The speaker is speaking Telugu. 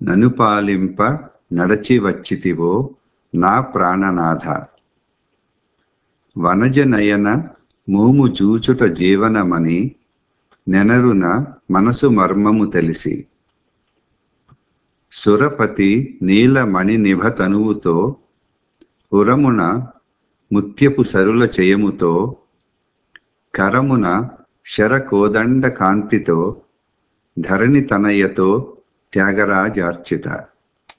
నను పాలింప నడచి వచ్చితివో నా ప్రాణనాథ వనజ నయన మూము జూచుట జీవనమని నెనరున మనసు మర్మము తెలిసి సురపతి నీలమణి నిభ తనువుతో పురమున ముత్యపు సరుల చేయముతో కరమున శరకోదండ కాంతితో ధరణి తనయతో త్యాగరాజార్చిత